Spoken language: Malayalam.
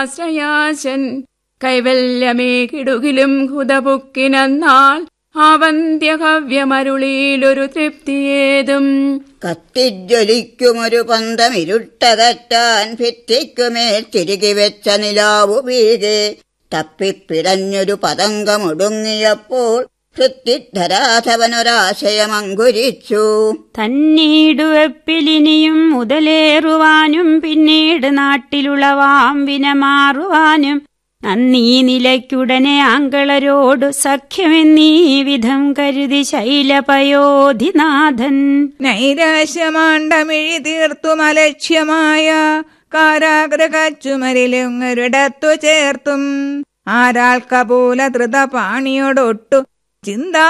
ആശ്രയാശൻ കൈവല്യമേ കിടുകിലും ഹുതപുക്കിനാൾ ആവന്ത്യഹവ്യമരുളിയിലൊരു തൃപ്തിയേതും കത്തിജ്വലിക്കുമൊരു പന്തമിരുട്ടകറ്റാൻ ഭിത്തിക്കുമേൽ തിരികെ വെച്ച നിലാവു വീകെ തപ്പിപ്പിടഞ്ഞൊരു പതങ്കമൊടുങ്ങിയപ്പോൾ ഭൃത്തിധരാധവനൊരാശയമങ്കുരിച്ചു തന്നീടുവെപ്പിലിനിയും മുതലേറുവാനും പിന്നീട് നാട്ടിലുളവാം വിനമാറുവാനും നന്ദി നിലയ്ക്കുടനെ ആങ്കളരോടു സഖ്യമെന്നീ വിധം കരുതി ശൈലപയോധിനാഥൻ നൈരാശ്യമാണ്ടമിഴി തീർത്തും അലക്ഷ്യമായ കാരാഗ്രഹച്ചുമരിലൊങ്ങൊരിടത്തു ചേർത്തും ആരാൾ കപൂല ധൃത പാണിയോടൊട്ടു ചിന്താ